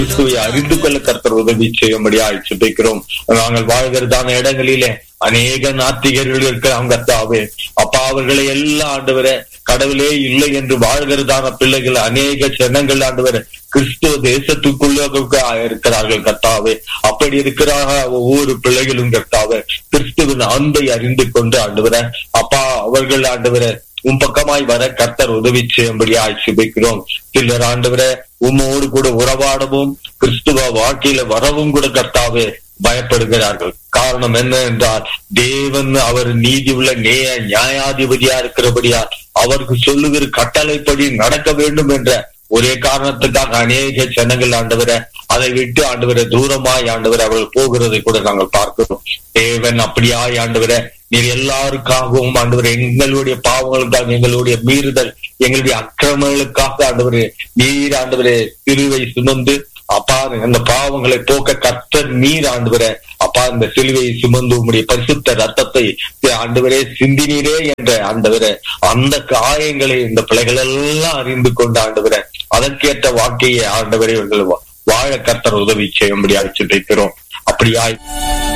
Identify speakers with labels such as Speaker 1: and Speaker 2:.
Speaker 1: கிறிஸ்துவை அறிந்து கொள்ள கர்த்தர் உதவி செய்யும்படியா ஜெபிக்கிறோம் நாங்கள் வாழ்கிறதான இடங்களிலே அநேக நாத்திகர்கள் இருக்கிறாங்க கர்த்தாவே அப்பா அவர்களை எல்லாம் ஆண்டவரே கடவுளே இல்லை என்று வாழ்கிறதான பிள்ளைகள் அநேக ஜனங்கள் ஆண்டவர் கிறிஸ்துவ தேசத்துக்குள்ள இருக்கிறார்கள் கர்த்தாவே அப்படி இருக்கிற ஒவ்வொரு பிள்ளைகளும் கர்த்தாவே கிறிஸ்துவின் அன்பை அறிந்து கொண்டு ஆண்டவர அப்பா அவர்கள் ஆண்டவர உன் பக்கமாய் வர கர்த்தர் உதவி செய்யும்படியாய் சிபிக்கிறோம் சிலர் ஆண்டவர உம்மோடு கூட உறவாடவும் கிறிஸ்துவ வாழ்க்கையில வரவும் கூட கர்த்தாவே பயப்படுகிறார்கள் காரணம் என்ன என்றால் தேவன் அவர் நீதி உள்ள நேய நியாயாதிபதியா இருக்கிறபடியா அவருக்கு சொல்லுகிற கட்டளைப்படி நடக்க வேண்டும் என்ற ஒரே காரணத்துக்காக அநேக ஜனங்கள் ஆண்டவர அதை விட்டு ஆண்டவர தூரமாய் ஆண்டவர் அவர்கள் போகிறதை கூட நாங்கள் பார்க்கிறோம் தேவன் அப்படியாய் ஆண்டவர நீர் எல்லாருக்காகவும் ஆண்டவர் எங்களுடைய பாவங்களுக்காக எங்களுடைய மீறுதல் எங்களுடைய அக்கிரமங்களுக்காக ஆண்டவர் நீர் ஆண்டவரே சிலுவை சுமந்து அப்பா அந்த பாவங்களை போக்க கர்த்தர் நீர் ஆண்டவர அப்பா இந்த சிலுவையை சுமந்து உம்முடைய பரிசுத்த ரத்தத்தை ஆண்டவரே சிந்தினீரே என்ற ஆண்டவர அந்த காயங்களை இந்த பிள்ளைகள் எல்லாம் அறிந்து கொண்டு ஆண்டவர அதற்கேற்ற வாழ்க்கையை ஆண்டவரே இவர்கள் வாழ கர்த்தர் உதவி செய்யும்படியாக சிந்திக்கிறோம் அப்படியாய்